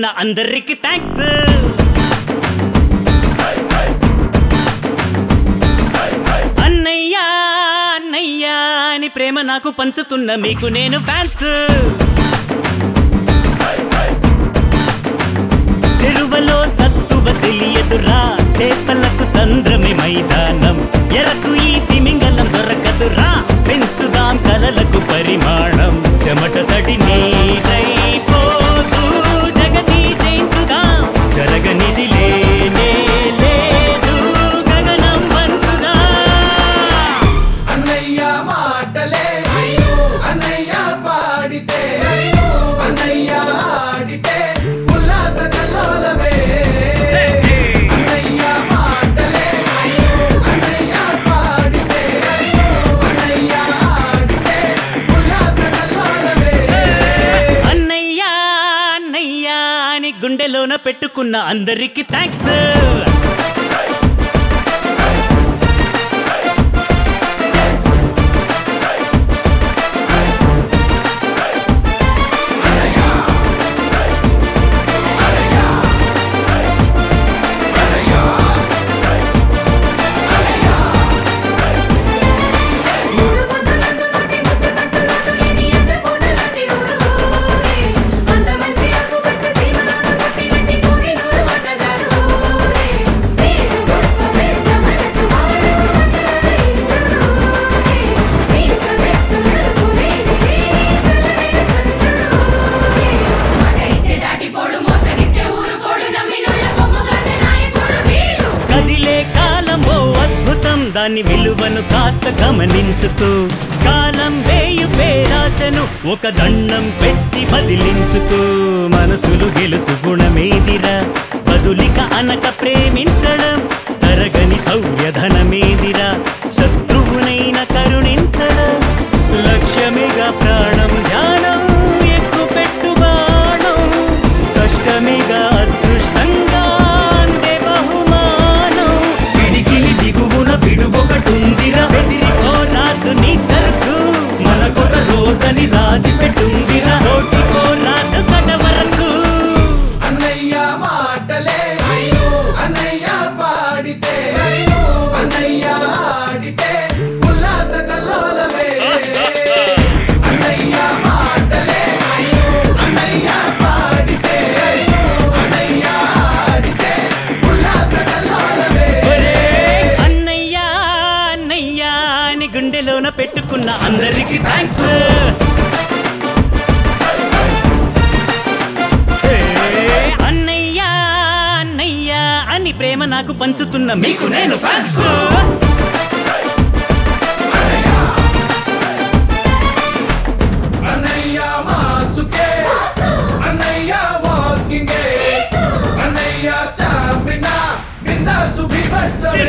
అందరికి థ్యాంక్స్ అన్నయ్యా అన్నయ్యా అని ప్రేమ నాకు పంచుతున్న మీకు నేను ఫ్యాన్స్ చెరువలో సత్తువ తెలియదురా చేపలకు సంద్రమే మైదానం ఎరకు ఈ తిమింగలం దొరకదురా పెంచుదాం కలలకు పరిమాణం చెమట తడి నీరైపోదు జగతి జయించుదాం జరగనిది లేనే లేదు గగనం వంచుదా అన్నయ్య మాటలే అన్నయ్య పాడితే అన్నయ్య ఆడితే ఉల్లాస కల్లోలమే అన్నయ్య మాటలే అన్నయ్య పాడితే అన్నయ్య ఆడితే ఉల్లాస కల్లోలమే అన్నయ్యా అన్నయ్యా అని గుండెలోన పెట్టుకున్న అందరికి థ్యాంక్స్ మూడు ముద్దులందు నోటి ముద్దు కట్టులోటు లేని ఎండ పూటలాంటి ఊరు ఊరే. అంత మంచి ఆకుపచ్చ సీమలోన పుట్టినట్టి కోహినూరు అన్నగారు ఊరే. పేరు గొప్ప పెద్ద మనసు వాడు వందల ఇంద్రుడు ఊరే. మీసమెత్తు నలుపు లేని లేని చల్లనైన చంద్రుడు ఊరే. మాట ఇస్తే దాటిపోడు మోసగిస్తే ఊరుకోడు నమ్మినోళ్ళ కొమ్ము కాసే నాయకుడు వీడు కదిలే కాలం ఓ అద్భుతం దాని విలువను కాస్త గమనించుకో కాలం వేయు పేరాశను ఒక దండం పెట్టి బదిలించుకో మనసులు గెలుచు గుణమేదిరా బదులిక అనక ప్రేమించడం తరగని సౌర్యధనమేదిరా శత్రువునైన కరుణించడం లక్ష్యమేగా ప్రాణం ధ్యానం ఎక్కు పెట్టు బాణం కష్టమేగా అదృష్టంగా అందే బహుమానం పిడికిలి దిగువన పిడుగొకటుందిరా బెదిరిపోరాదు నీ సరుకు మనకొక రోజని రాసి పెట్టుందిరా రోటిపోరాదు కట వరకు అన్నయ్య మాటలే అన్నయ్య పాడితే అన్నయ్య ఆడితే ఉల్లాస కల్లోలమే అన్నయ్య మాటలే అన్నయ్య పాడితే అన్నయ్య ఆడితే ఉల్లాస కల్లోలమే ఒరే అన్నయ్యా అన్నయ్యా అని గుండెలోన పెట్టుకున్న అందరికి థ్యాంక్స్ అన్నయ్యా అన్నయ్యా అని ప్రేమ నాకు పంచుతున్న మీకు నేను ఫ్యాన్స్ అన్నయ్య మాసుకే అన్నయ్య వాకింగే అన్నయ్య స్టామినా బిందాసు బీభత్సమే